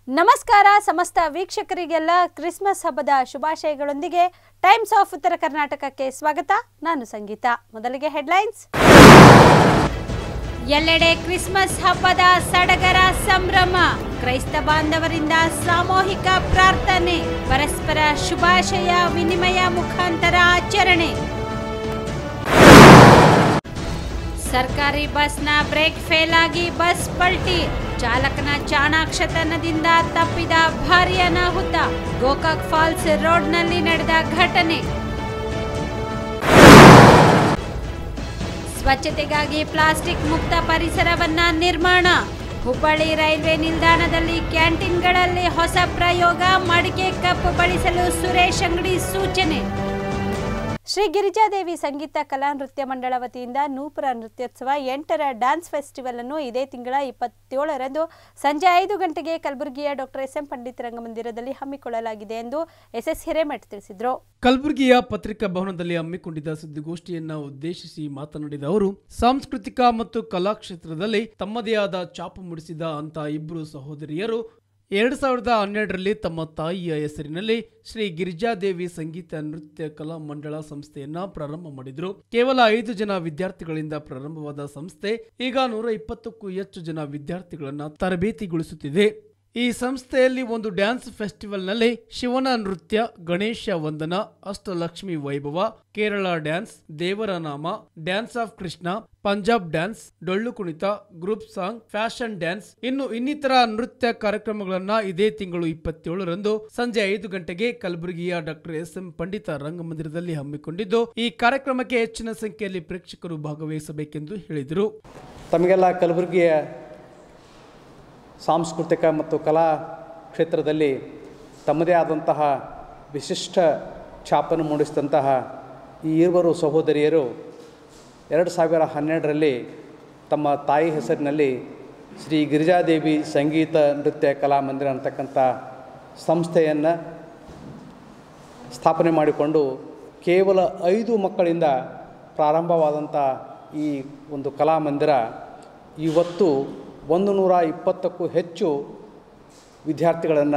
ನಮಸ್ಕಾರ ಸಮಸ್ತ ವೀಕ್ಷಕರಿಗೆಲ್ಲ ಕ್ರಿಸ್ಮಸ್ ಹಬ್ಬದ ಶುಭಾಶಯಗಳೊಂದಿಗೆ ಟೈಮ್ಸ್ ಆಫ್ ಉತ್ತರ ಕರ್ನಾಟಕಕ್ಕೆ ಸ್ವಾಗತ ನಾನು ಸಂಗೀತ ಮೊದಲಿಗೆ ಹೆಡ್ಲೈನ್ಸ್ ಎಲ್ಲೆಡೆ ಕ್ರಿಸ್ಮಸ್ ಹಬ್ಬದ ಸಡಗರ ಸಂಭ್ರಮ ಕ್ರೈಸ್ತ ಬಾಂಧವರಿಂದ ಸಾಮೂಹಿಕ ಪ್ರಾರ್ಥನೆ ಪರಸ್ಪರ ಶುಭಾಶಯ ವಿನಿಮಯ ಮುಖಾಂತರ ಆಚರಣೆ ಸರ್ಕಾರಿ ಬಸ್ನ ಬ್ರೇಕ್ ಫೇಲ್ ಆಗಿ ಬಸ್ ಪಲ್ಟಿ ಚಾಲಕನ ಚಾಣಾಕ್ಷತನದಿಂದ ತಪ್ಪಿದ ಭಾರಿ ಅನಾಹುತ ಗೋಕಾಕ್ ಫಾಲ್ಸ್ ರೋಡ್ನಲ್ಲಿ ನಡೆದ ಘಟನೆ ಸ್ವಚ್ಛತೆಗಾಗಿ ಪ್ಲಾಸ್ಟಿಕ್ ಮುಕ್ತ ಪರಿಸರವನ್ನ ನಿರ್ಮಾಣ ಹುಬ್ಬಳ್ಳಿ ರೈಲ್ವೆ ನಿಲ್ದಾಣದಲ್ಲಿ ಕ್ಯಾಂಟೀನ್ಗಳಲ್ಲಿ ಹೊಸ ಪ್ರಯೋಗ ಮಡಿಕೆ ಕಪ್ ಬಳಸಲು ಸುರೇಶ್ ಅಂಗಡಿ ಸೂಚನೆ ಶ್ರೀ ಗಿರಿಜಾದೇವಿ ಸಂಗೀತ ಕಲಾ ನೃತ್ಯ ಮಂಡಳ ವತಿಯಿಂದ ನೂಪುರ ನೃತ್ಯೋತ್ಸವ ಎಂಟರ ಡ್ಯಾನ್ಸ್ ಫೆಸ್ಟಿವಲ್ ಅನ್ನು ಇದೇ ತಿಂಗಳ ಇಪ್ಪತ್ತೇಳರಂದು ಸಂಜೆ ಐದು ಗಂಟೆಗೆ ಕಲಬುರಗಿಯ ಡಾಕ್ಟರ್ ಎಸ್ ಎಂ ಪಂಡಿತ್ ರಂಗಮಂದಿರದಲ್ಲಿ ಹಮ್ಮಿಕೊಳ್ಳಲಾಗಿದೆ ಎಂದು ಎಸ್ ಎಸ್ ಹಿರೇಮಠ್ ತಿಳಿಸಿದರು ಕಲಬುರಗಿಯ ಪತ್ರಿಕಾ ಭವನದಲ್ಲಿ ಹಮ್ಮಿಕೊಂಡಿದ್ದ ಸುದ್ದಿಗೋಷ್ಠಿಯನ್ನ ಉದ್ದೇಶಿಸಿ ಮಾತನಾಡಿದ ಅವರು ಸಾಂಸ್ಕೃತಿಕ ಮತ್ತು ಕಲಾ ಕ್ಷೇತ್ರದಲ್ಲಿ ತಮ್ಮದೇ ಆದ ಛಾಪು ಮೂಡಿಸಿದ ಅಂತ ಇಬ್ಬರು ಸಹೋದರಿಯರು ಎರಡ್ ಸಾವಿರದ ಹನ್ನೆರಡರಲ್ಲಿ ತಮ್ಮ ತಾಯಿಯ ಹೆಸರಿನಲ್ಲಿ ಶ್ರೀ ಗಿರಿಜಾದೇವಿ ಸಂಗೀತ ನೃತ್ಯ ಕಲಾ ಮಂಡಳ ಸಂಸ್ಥೆಯನ್ನ ಪ್ರಾರಂಭ ಮಾಡಿದ್ರು ಕೇವಲ ಐದು ಜನ ವಿದ್ಯಾರ್ಥಿಗಳಿಂದ ಪ್ರಾರಂಭವಾದ ಸಂಸ್ಥೆ ಈಗ ನೂರ ಇಪ್ಪತ್ತಕ್ಕೂ ಹೆಚ್ಚು ಜನ ವಿದ್ಯಾರ್ಥಿಗಳನ್ನ ತರಬೇತಿಗೊಳಿಸುತ್ತಿದೆ ಈ ಸಂಸ್ಥೆಯಲ್ಲಿ ಒಂದು ಡ್ಯಾನ್ಸ್ ಫೆಸ್ಟಿವಲ್ನಲ್ಲಿ ಶಿವನ ನೃತ್ಯ ಗಣೇಶ ವಂದನ ಅಷ್ಟಲಕ್ಷ್ಮಿ ವೈಭವ ಕೇರಳ ಡ್ಯಾನ್ಸ್ ದೇವರ ನಾಮ dance of Krishna Punjab dance Dollu Kunitha group song fashion dance ಇನ್ನು ಇನ್ನಿತರ ನೃತ್ಯ ಕಾರ್ಯಕ್ರಮಗಳನ್ನ ಇದೇ ತಿಂಗಳು ಇಪ್ಪತ್ತೇಳರಂದು ಸಂಜೆ ಐದು ಗಂಟೆಗೆ ಕಲಬುರಗಿಯ ಡಾಕ್ಟರ್ ಎಸ್ ಎಂ ಪಂಡಿತ ರಂಗಮಂದಿರದಲ್ಲಿ ಹಮ್ಮಿಕೊಂಡಿದ್ದು ಈ ಕಾರ್ಯಕ್ರಮಕ್ಕೆ ಹೆಚ್ಚಿನ ಸಂಖ್ಯೆಯಲ್ಲಿ ಪ್ರೇಕ್ಷಕರು ಭಾಗವಹಿಸಬೇಕೆಂದು ಹೇಳಿದರು ತಮಗೆಲ್ಲ ಕಲಬುರಗಿಯ ಸಾಂಸ್ಕೃತಿಕ ಮತ್ತು ಕಲಾ ಕ್ಷೇತ್ರದಲ್ಲಿ ತಮ್ಮದೇ ಆದಂತಹ ವಿಶಿಷ್ಟ ಛಾಪನ್ನು ಮೂಡಿಸಿದಂತಹ ಈ ಇರುವರು ಸಹೋದರಿಯರು ಎರಡು ಸಾವಿರ ಹನ್ನೆರಡರಲ್ಲಿ ತಮ್ಮ ತಾಯಿ ಹೆಸರಿನಲ್ಲಿ ಶ್ರೀ ಗಿರಿಜಾದೇವಿ ಸಂಗೀತ ನೃತ್ಯ ಕಲಾ ಮಂದಿರ ಅಂತಕ್ಕಂಥ ಸಂಸ್ಥೆಯನ್ನು ಸ್ಥಾಪನೆ ಮಾಡಿಕೊಂಡು ಕೇವಲ ಐದು ಮಕ್ಕಳಿಂದ ಪ್ರಾರಂಭವಾದಂಥ ಈ ಒಂದು ಕಲಾಮಂದಿರ ಇವತ್ತು ಒಂದು ನೂರ ಇಪ್ಪತ್ತಕ್ಕೂ ಹೆಚ್ಚು ವಿದ್ಯಾರ್ಥಿಗಳನ್ನು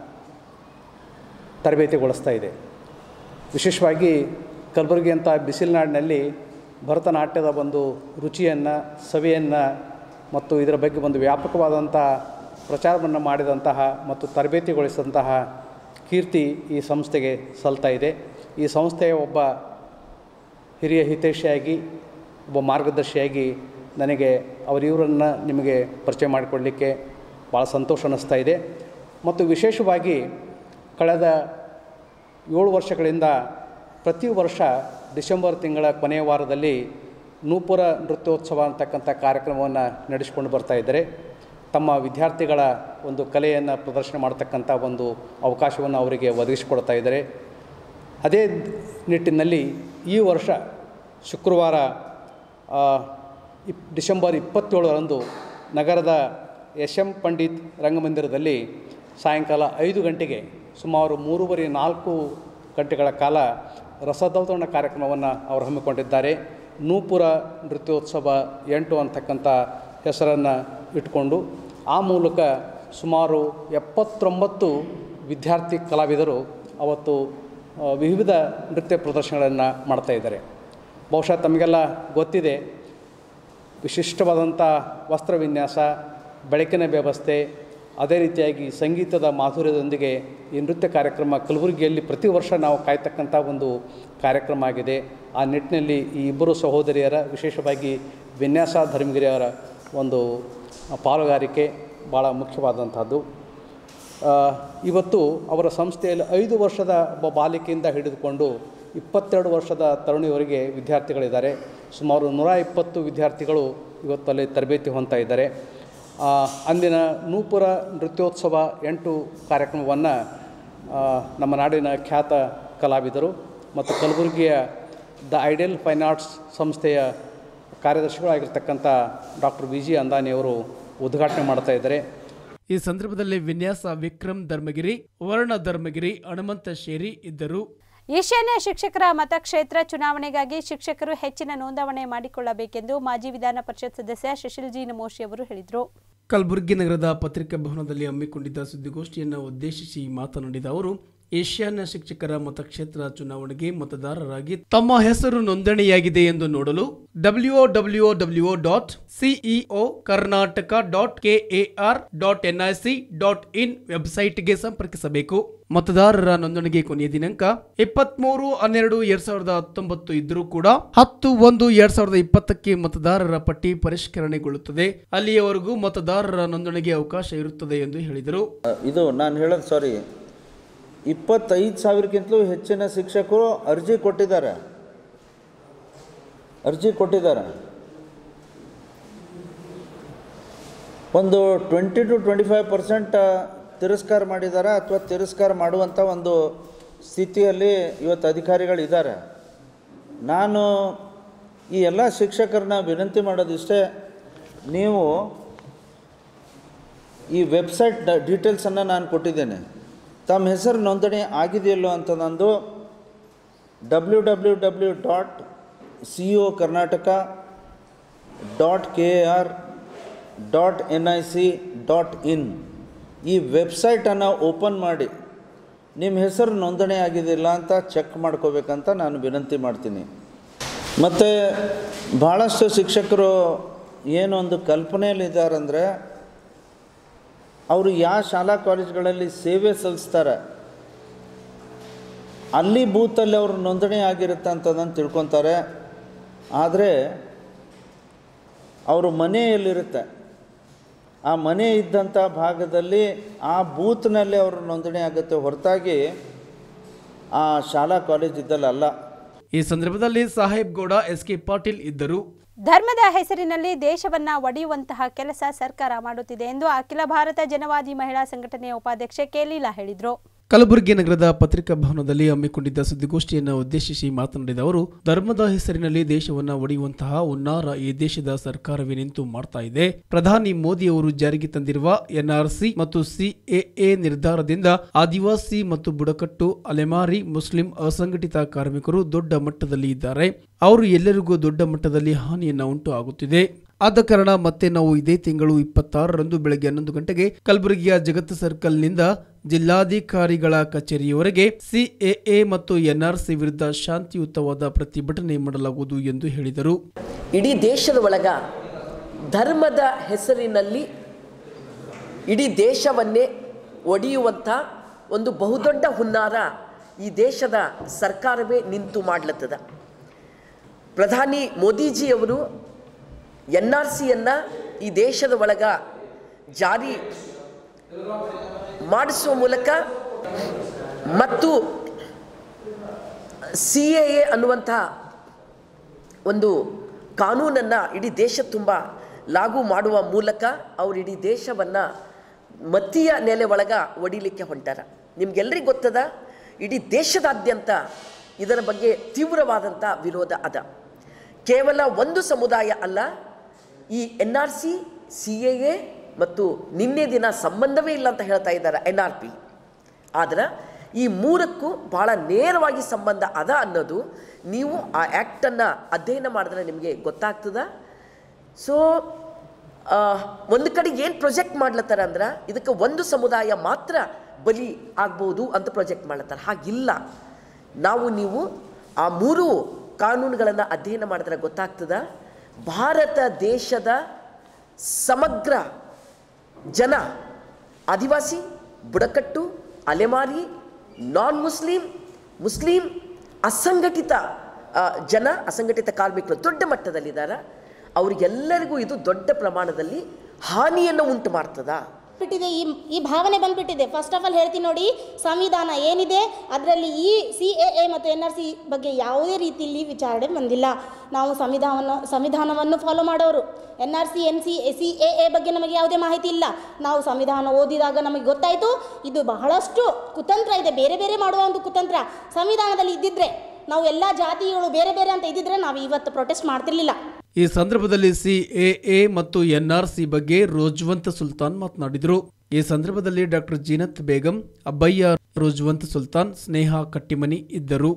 ತರಬೇತಿಗೊಳಿಸ್ತಾ ಇದೆ ವಿಶೇಷವಾಗಿ ಕಲಬುರಗಿ ಅಂತ ಬಿಸಿಲನಾಡಿನಲ್ಲಿ ಭರತನಾಟ್ಯದ ಒಂದು ರುಚಿಯನ್ನು ಸವಿಯನ್ನು ಮತ್ತು ಇದರ ಬಗ್ಗೆ ಒಂದು ವ್ಯಾಪಕವಾದಂಥ ಪ್ರಚಾರವನ್ನು ಮಾಡಿದಂತಹ ಮತ್ತು ತರಬೇತಿಗೊಳಿಸಿದಂತಹ ಕೀರ್ತಿ ಈ ಸಂಸ್ಥೆಗೆ ಸಲ್ತಾ ಇದೆ ಈ ಸಂಸ್ಥೆಯ ಒಬ್ಬ ಹಿರಿಯ ಹಿತೈಷಿಯಾಗಿ ಒಬ್ಬ ಮಾರ್ಗದರ್ಶಿಯಾಗಿ ನನಗೆ ಅವರಿವರನ್ನು ನಿಮಗೆ ಪರಿಚಯ ಮಾಡಿಕೊಡಲಿಕ್ಕೆ ಭಾಳ ಸಂತೋಷ ಅನ್ನಿಸ್ತಾ ಇದೆ ಮತ್ತು ವಿಶೇಷವಾಗಿ ಕಳೆದ ಏಳು ವರ್ಷಗಳಿಂದ ಪ್ರತಿ ವರ್ಷ ಡಿಸೆಂಬರ್ ತಿಂಗಳ ಕೊನೆಯ ವಾರದಲ್ಲಿ ನೂಪುರ ನೃತ್ಯೋತ್ಸವ ಅಂತಕ್ಕಂಥ ಕಾರ್ಯಕ್ರಮವನ್ನು ನಡೆಸಿಕೊಂಡು ಬರ್ತಾ ಇದ್ದಾರೆ ತಮ್ಮ ವಿದ್ಯಾರ್ಥಿಗಳ ಒಂದು ಕಲೆಯನ್ನು ಪ್ರದರ್ಶನ ಮಾಡ್ತಕ್ಕಂಥ ಒಂದು ಅವಕಾಶವನ್ನು ಅವರಿಗೆ ಒದಗಿಸಿಕೊಡ್ತಾ ಇದ್ದಾರೆ ಅದೇ ನಿಟ್ಟಿನಲ್ಲಿ ಈ ವರ್ಷ ಶುಕ್ರವಾರ ಆ, ಇಪ್ ಡಿಸೆಂಬರ್ ಇಪ್ಪತ್ತೇಳರಂದು ನಗರದ ಎಸ್ ಎಂ ಪಂಡಿತ್ ರಂಗಮಂದಿರದಲ್ಲಿ ಸಾಯಂಕಾಲ ಐದು ಗಂಟೆಗೆ ಸುಮಾರು ಮೂರುವರೆ ನಾಲ್ಕು ಗಂಟೆಗಳ ಕಾಲ ರಸದೌತಣ ಕಾರ್ಯಕ್ರಮವನ್ನು ಅವರು ಹಮ್ಮಿಕೊಂಡಿದ್ದಾರೆ ನೂಪುರ ನೃತ್ಯೋತ್ಸವ ಎಂಟು ಅಂತಕ್ಕಂಥ ಹೆಸರನ್ನು ಇಟ್ಕೊಂಡು ಆ ಮೂಲಕ ಸುಮಾರು ಎಪ್ಪತ್ತೊಂಬತ್ತು ವಿದ್ಯಾರ್ಥಿ ಕಲಾವಿದರು ಅವತ್ತು ಆ, ವಿವಿಧ ನೃತ್ಯ ಪ್ರದರ್ಶನಗಳನ್ನು ಮಾಡ್ತಾ ಇದ್ದಾರೆ ಬಹುಶಃ ತಮಗೆಲ್ಲ ಗೊತ್ತಿದೆ ವಿಶಿಷ್ಟವಾದಂಥ ವಸ್ತ್ರ ವಿನ್ಯಾಸ ಬೆಳಕಿನ ವ್ಯವಸ್ಥೆ ಅದೇ ರೀತಿಯಾಗಿ ಸಂಗೀತದ ಮಾಧುರ್ಯದೊಂದಿಗೆ ಈ ನೃತ್ಯ ಕಾರ್ಯಕ್ರಮ ಕಲಬುರಗಿಯಲ್ಲಿ ಪ್ರತಿ ವರ್ಷ ನಾವು ಕಾಯ್ತಕ್ಕಂಥ ಒಂದು ಕಾರ್ಯಕ್ರಮ ಆಗಿದೆ ಆ ನಿಟ್ಟಿನಲ್ಲಿ ಈ ಇಬ್ಬರು ಸಹೋದರಿಯರ ವಿಶೇಷವಾಗಿ ವಿನ್ಯಾಸ ಧರ್ಮಗಿರಿಯವರ ಒಂದು ಪಾಲುಗಾರಿಕೆ ಭಾಳ ಮುಖ್ಯವಾದಂಥದ್ದು ಆ, ಇವತ್ತು ಅವರ ಸಂಸ್ಥೆಯಲ್ಲಿ ಐದು ವರ್ಷದ ಒಬ್ಬ ಬಾಲಿಕೆಯಿಂದ ಹಿಡಿದುಕೊಂಡು ಇಪ್ಪತ್ತೆರಡು ವರ್ಷದ ತರುಣಿಯವರಿಗೆ ವಿದ್ಯಾರ್ಥಿಗಳಿದ್ದಾರೆ ಸುಮಾರು ನೂರ ಇಪ್ಪತ್ತು ವಿದ್ಯಾರ್ಥಿಗಳು ಇವತ್ತು ಅಲ್ಲಿ ತರಬೇತಿ ಹೊಂದ್ತಾ ಇದ್ದಾರೆ ಆ, ಅಂದಿನ ನೂಪುರ ನೃತ್ಯೋತ್ಸವ ಎಂಟು ಕಾರ್ಯಕ್ರಮವನ್ನು ನಮ್ಮ ನಾಡಿನ ಖ್ಯಾತ ಕಲಾವಿದರು ಮತ್ತು ಕಲಬುರಗಿಯ ದ ಐಡಿಯಲ್ ಫೈನ್ ಆರ್ಟ್ಸ್ ಸಂಸ್ಥೆಯ ಕಾರ್ಯದರ್ಶಿಗಳಾಗಿರ್ತಕ್ಕಂಥ ಡಾಕ್ಟರ್ ವಿ ಜಿ ಅಂದಾನಿಯವರು ಉದ್ಘಾಟನೆ ಮಾಡ್ತಾ ಇದ್ದಾರೆ ಈ ಸಂದರ್ಭದಲ್ಲಿ ವಿನ್ಯಾಸ ವಿಕ್ರಮ್ ಧರ್ಮಗಿರಿ ವರ್ಣ ಧರ್ಮಗಿರಿ ಹನುಮಂತ ಶೇರಿ ಇದ್ದರು ಈಶಾನ್ಯ ಶಿಕ್ಷಕರ ಮತಕ್ಷೇತ್ರ ಚುನಾವಣೆಗಾಗಿ ಶಿಕ್ಷಕರು ಹೆಚ್ಚಿನ ನೋಂದಣಿ ಮಾಡಿಕೊಳ್ಳಬೇಕೆಂದು ಮಾಜಿ ವಿಧಾನ ಪರಿಷತ್ ಸದಸ್ಯ ಸುಶೀಲ್ ಜಿ ನಮೋಶಿ ಅವರು ಹೇಳಿದರು ಕಲಬುರಗಿ ನಗರದ ಪತ್ರಿಕಾ ಭವನದಲ್ಲಿ ಹಮ್ಮಿಕೊಂಡಿದ್ದ ಸುದ್ದಿಗೋಷ್ಠಿಯನ್ನು ಉದ್ದೇಶಿಸಿ ಮಾತನಾಡಿದ ಅವರು ಏಷ್ಯಾನ್ಯ ಶಿಕ್ಷಕರ ಮತಕ್ಷೇತ್ರ ಚುನಾವಣೆಗೆ ಮತದಾರರಾಗಿ ತಮ್ಮ ಹೆಸರು ನೋಂದಣಿಯಾಗಿದೆ ಎಂದು ನೋಡಲು W W W dot CEO Karnataka dot KAR dot NIC dot in ವೆಬ್ಸೈಟ್ಗೆ ಸಂಪರ್ಕಿಸಬೇಕು ಮತದಾರರ ನೋಂದಣಿಗೆ ಕೊನೆಯ ದಿನಾಂಕ ಇಪ್ಪತ್ಮೂರು ಹನ್ನೆರಡು ಎರಡ್ ಸಾವಿರದ ಹತ್ತೊಂಬತ್ತು ಇದ್ರೂ ಕೂಡ ಹತ್ತು ಒಂದು ಎರಡ್ ಸಾವಿರದ ಇಪ್ಪತ್ತಕ್ಕೆ ಮತದಾರರ ಪಟ್ಟಿ ಪರಿಷ್ಕರಣೆಗೊಳ್ಳುತ್ತದೆ ಅಲ್ಲಿಯವರೆಗೂ ಮತದಾರರ ನೋಂದಣಿಗೆ ಅವಕಾಶ ಇರುತ್ತದೆ ಎಂದು ಹೇಳಿದರು ಇದು ನಾನು ಹೇಳೋದು ಸಾರಿ ಇಪ್ಪತ್ತೈದು ಸಾವಿರಕ್ಕಿಂತಲೂ ಹೆಚ್ಚಿನ ಶಿಕ್ಷಕರು ಅರ್ಜಿ ಕೊಟ್ಟಿದ್ದಾರೆ ಅರ್ಜಿ ಕೊಟ್ಟಿದ್ದಾರೆ ಒಂದು twenty to twenty five percent ತಿರಸ್ಕಾರ ಮಾಡಿದ್ದಾರೆ ಅಥವಾ ತಿರಸ್ಕಾರ ಮಾಡುವಂಥ ಒಂದು ಸ್ಥಿತಿಯಲ್ಲಿ ಇವತ್ತು ಅಧಿಕಾರಿಗಳಿದ್ದಾರೆ ನಾನು ಈ ಎಲ್ಲ ಶಿಕ್ಷಕರನ್ನ ವಿನಂತಿ ಮಾಡೋದಿಷ್ಟೇ ನೀವು ಈ ವೆಬ್ಸೈಟ್ ಡೀಟೇಲ್ಸನ್ನು ನಾನು ಕೊಟ್ಟಿದ್ದೇನೆ ತಮ್ಮ ಹೆಸರು ನೋಂದಣಿ ಆಗಿದೆಯಲ್ಲೋ ಅಂತ ನಂದು W W W dot C O Karnataka dot K R dot N I C dot in ಈ ವೆಬ್ಸೈಟನ್ನು ಓಪನ್ ಮಾಡಿ ನಿಮ್ಮ ಹೆಸರು ನೋಂದಣಿ ಆಗಿದೆಯಲ್ಲ ಅಂತ ಚೆಕ್ ಮಾಡ್ಕೋಬೇಕಂತ ನಾನು ವಿನಂತಿ ಮಾಡ್ತೀನಿ ಮತ್ತು ಭಾಳಷ್ಟು ಶಿಕ್ಷಕರು ಏನೊಂದು ಕಲ್ಪನೆಯಲ್ಲಿದ್ದಾರಂದರೆ ಅವರು ಯಾವ ಶಾಲಾ ಕಾಲೇಜುಗಳಲ್ಲಿ ಸೇವೆ ಸಲ್ಲಿಸ್ತಾರೆ ಅಲ್ಲಿ ಬೂತಲ್ಲಿ ಅವರು ನೋಂದಣಿ ಆಗಿರುತ್ತೆ ಅಂತದನ್ನು ತಿಳ್ಕೊತಾರೆ ಆದರೆ ಅವರು ಮನೆ ಎಲ್ಲಿರುತ್ತೆ ಆ ಮನೆ ಇದ್ದಂಥ ಭಾಗದಲ್ಲಿ ಆ ಬೂತ್ನಲ್ಲಿ ಅವರು ನೋಂದಣಿ ಆಗುತ್ತೆ ಹೊರತಾಗಿ ಆ ಶಾಲಾ ಕಾಲೇಜ್ ಇದ್ದಲ್ಲಿ ಅಲ್ಲ ಈ ಸಂದರ್ಭದಲ್ಲಿ ಸಾಹೇಬ್ ಗೌಡ ಎಸ್ ಕೆ ಪಾಟೀಲ್ ಇದ್ದರು ಧರ್ಮದ ಹೆಸರಿನಲ್ಲಿ ದೇಶವನ್ನ ಒಡೆಯುವಂತಹ ಕೆಲಸ ಸರ್ಕಾರ ಮಾಡುತ್ತಿದೆ ಎಂದು ಅಖಿಲ ಭಾರತ ಜನವಾದಿ ಮಹಿಳಾ ಸಂಘಟನೆಯ ಉಪಾಧ್ಯಕ್ಷೆ ಕೆ ಲೀಲಾ ಹೇಳಿದರು ಕಲಬುರಗಿ ನಗರದ ಪತ್ರಿಕಾ ಭವನದಲ್ಲಿ ಹಮ್ಮಿಕೊಂಡಿದ್ದ ಸುದ್ದಿಗೋಷ್ಠಿಯನ್ನು ಉದ್ದೇಶಿಸಿ ಮಾತನಾಡಿದ ಅವರು ಧರ್ಮದ ಹೆಸರಿನಲ್ಲಿ ದೇಶವನ್ನ ಒಡೆಯುವಂತಹ ಉನ್ನಾರ ಈ ದೇಶದ ಸರ್ಕಾರವೇ ನಿಂತು ಮಾಡ್ತಾ ಇದೆ ಪ್ರಧಾನಿ ಮೋದಿ ಅವರು ಜಾರಿಗೆ ತಂದಿರುವ ಎನ್ಆರ್ಸಿ ಮತ್ತು ಸಿಎಎ ನಿರ್ಧಾರದಿಂದ ಆದಿವಾಸಿ ಮತ್ತು ಬುಡಕಟ್ಟು ಅಲೆಮಾರಿ ಮುಸ್ಲಿಂ ಅಸಂಘಟಿತ ಕಾರ್ಮಿಕರು ದೊಡ್ಡ ಮಟ್ಟದಲ್ಲಿ ಇದ್ದಾರೆ ಅವರು ಎಲ್ಲರಿಗೂ ದೊಡ್ಡ ಮಟ್ಟದಲ್ಲಿ ಹಾನಿಯನ್ನ ಉಂಟು ಆಗುತ್ತಿದೆ ಆದ ಕಾರಣ ಮತ್ತೆ ನಾವು ಇದೇ ತಿಂಗಳು ಇಪ್ಪತ್ತಾರರಂದು ಬೆಳಗ್ಗೆ ಹನ್ನೊಂದು ಗಂಟೆಗೆ ಕಲಬುರಗಿಯ ಜಗತ್ ಸರ್ಕಲ್ನಿಂದ ಜಿಲ್ಲಾಧಿಕಾರಿಗಳ ಕಚೇರಿಯವರೆಗೆ ಸಿಎಎ ಮತ್ತು ಎನ್ಆರ್ಸಿ ವಿರುದ್ಧ ಶಾಂತಿಯುತವಾದ ಪ್ರತಿಭಟನೆ ಮಾಡಲಾಗುವುದು ಎಂದು ಹೇಳಿದರು ಇಡೀ ದೇಶದ ಒಳಗ ಧರ್ಮದ ಹೆಸರಿನಲ್ಲಿ ಇಡೀ ದೇಶವನ್ನೇ ಒಡೆಯುವಂಥ ಒಂದು ಬಹುದೊಡ್ಡ ಹುನ್ನಾರ ಈ ದೇಶದ ಸರ್ಕಾರವೇ ನಿಂತು ಮಾಡ್ಲತ್ತದ ಪ್ರಧಾನಿ ಮೋದಿಜಿಯವರು ಎನ್ ಆರ್ ಸಿಯನ್ನು ಈ ದೇಶದ ಒಳಗ ಜಾರಿ ಮಾಡಿಸುವ ಮೂಲಕ ಮತ್ತು ಸಿ ಎ ಎ ಅನ್ನುವಂಥ ಒಂದು ಕಾನೂನನ್ನು ಇಡೀ ದೇಶ ತುಂಬ ಲಾಗು ಮಾಡುವ ಮೂಲಕ ಅವರು ಇಡೀ ದೇಶವನ್ನು ಮತೀಯ ನೆಲೆ ಒಳಗ ಒಡಿಲಿಕ್ಕೆ ಹೊಂಟಾರ ನಿಮ್ಗೆಲ್ರಿಗೂ ಗೊತ್ತದ ಇಡೀ ದೇಶದಾದ್ಯಂತ ಇದರ ಬಗ್ಗೆ ತೀವ್ರವಾದಂಥ ವಿರೋಧ ಅದ ಕೇವಲ ಒಂದು ಸಮುದಾಯ ಅಲ್ಲ ಈ N R C C A A ಮತ್ತು ನಿನ್ನೆ ದಿನ ಸಂಬಂಧವೇ ಇಲ್ಲ ಅಂತ ಹೇಳ್ತಾ ಇದ್ದಾರೆ ಎನ್ ಆರ್ ಪಿ ಆದ್ರೆ ಈ ಮೂರಕ್ಕೂ ಭಾಳ ನೇರವಾಗಿ ಸಂಬಂಧ ಅದ ಅನ್ನೋದು ನೀವು ಆ ಆ್ಯಕ್ಟನ್ನು ಅಧ್ಯಯನ ಮಾಡಿದ್ರೆ ನಿಮಗೆ ಗೊತ್ತಾಗ್ತದ ಸೊ ಒಂದು ಕಡೆ ಏನು ಪ್ರೊಜೆಕ್ಟ್ ಮಾಡ್ಲತ್ತಾರ ಅಂದ್ರೆ ಇದಕ್ಕೆ ಒಂದು ಸಮುದಾಯ ಮಾತ್ರ ಬಲಿ ಆಗ್ಬೋದು ಅಂತ ಪ್ರೊಜೆಕ್ಟ್ ಮಾಡ್ಲತ್ತಾರ ಹಾಗಿಲ್ಲ ನಾವು ನೀವು ಆ ಮೂರು ಕಾನೂನುಗಳನ್ನು ಅಧ್ಯಯನ ಮಾಡಿದ್ರೆ ಗೊತ್ತಾಗ್ತದ ಭಾರತ ದೇಶದ ಸಮಗ್ರ ಜನ ಆದಿವಾಸಿ ಬುಡಕಟ್ಟು ಅಲೆಮಾರಿ ನಾನ್ ಮುಸ್ಲಿಂ ಮುಸ್ಲಿಂ ಅಸಂಘಟಿತ ಆ, ಜನ ಅಸಂಘಟಿತ ಕಾರ್ಮಿಕರು ದೊಡ್ಡ ಮಟ್ಟದಲ್ಲಿದ್ದಾರೆ ಅವರಿಗೆಲ್ಲರಿಗೂ ಇದು ದೊಡ್ಡ ಪ್ರಮಾಣದಲ್ಲಿ ಹಾನಿಯನ್ನು ಉಂಟು ಮಾಡ್ತದ ಬಿಟ್ಟಿದೆ ಈ ಈ ಭಾವನೆ ಬಂದ್ಬಿಟ್ಟಿದೆ ಫಸ್ಟ್ ಆಫ್ ಆಲ್ ಹೇಳ್ತೀನಿ ನೋಡಿ ಸಂವಿಧಾನ ಏನಿದೆ ಅದರಲ್ಲಿ ಈ ಸಿ ಎ ಎ ಮತ್ತು ಎನ್ ಆರ್ ಸಿ ಬಗ್ಗೆ ಯಾವುದೇ ರೀತಿಯಲ್ಲಿ ವಿಚಾರಣೆ ಬಂದಿಲ್ಲ ನಾವು ಸಂವಿಧಾನವನ್ನು ಸಂವಿಧಾನವನ್ನು ಫಾಲೋ ಮಾಡೋರು N R C N C C A A ಬಗ್ಗೆ ನಮಗೆ ಯಾವುದೇ ಮಾಹಿತಿ ಇಲ್ಲ ನಾವು ಸಂವಿಧಾನ ಓದಿದಾಗ ನಮಗೆ ಗೊತ್ತಾಯಿತು ಇದು ಬಹಳಷ್ಟು ಕುತಂತ್ರ ಇದೆ ಬೇರೆ ಬೇರೆ ಮಾಡುವ ಒಂದು ಕುತಂತ್ರ ಸಂವಿಧಾನದಲ್ಲಿ ಇದ್ದಿದ್ರೆ ನಾವು ಎಲ್ಲ ಜಾತಿಗಳು ಬೇರೆ ಬೇರೆ ಅಂತ ಇದ್ದಿದ್ರೆ ನಾವು ಇವತ್ತು ಪ್ರೊಟೆಸ್ಟ್ ಮಾಡ್ತಿರ್ಲಿಲ್ಲ ಈ ಸಂದರ್ಭದಲ್ಲಿ ಸಿಎಎ ಮತ್ತು ಎನ್ಆರ್ಸಿ ಬಗ್ಗೆ ರೋಜ್ವಂತ್ ಸುಲ್ತಾನ್ ಮಾತನಾಡಿದರು ಈ ಸಂದರ್ಭದಲ್ಲಿ ಡಾಕ್ಟರ್ ಜೀನತ್ ಬೇಗಂ ಅಬ್ಬಯ್ಯ ರೋಜ್ವಂತ್ ಸುಲ್ತಾನ್ ಸ್ನೇಹ ಕಟ್ಟಿಮನಿ ಇದ್ದರು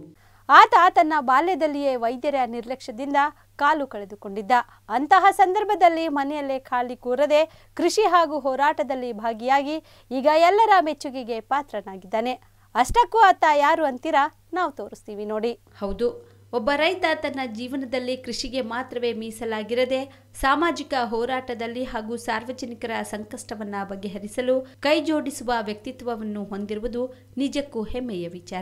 ಆತ ತನ್ನ ಬಾಲ್ಯದಲ್ಲಿಯೇ ವೈದ್ಯರ ನಿರ್ಲಕ್ಷ್ಯದಿಂದ ಕಾಲು ಕಳೆದುಕೊಂಡಿದ್ದ ಅಂತಹ ಸಂದರ್ಭದಲ್ಲಿ ಮನೆಯಲ್ಲೇ ಖಾಲಿ ಕೂರದೆ ಕೃಷಿ ಹಾಗೂ ಹೋರಾಟದಲ್ಲಿ ಭಾಗಿಯಾಗಿ ಈಗ ಎಲ್ಲರ ಮೆಚ್ಚುಗೆಗೆ ಪಾತ್ರನಾಗಿದ್ದಾನೆ ಅಷ್ಟಕ್ಕೂ ಆತ ಯಾರು ಅಂತೀರಾ ನಾವು ತೋರಿಸ್ತೀವಿ ನೋಡಿ ಹೌದು ಒಬ್ಬ ರೈತ ತನ್ನ ಜೀವನದಲ್ಲಿ ಕೃಷಿಗೆ ಮಾತ್ರವೇ ಮೀಸಲಾಗಿರದೆ ಸಾಮಾಜಿಕ ಹೋರಾಟದಲ್ಲಿ ಹಾಗೂ ಸಾರ್ವಜನಿಕರ ಸಂಕಷ್ಟವನ್ನ ಬಗೆಹರಿಸಲು ಕೈ ಜೋಡಿಸುವ ವ್ಯಕ್ತಿತ್ವವನ್ನು ಹೊಂದಿರುವುದು ನಿಜಕ್ಕೂ ಹೆಮ್ಮೆಯ ವಿಚಾರ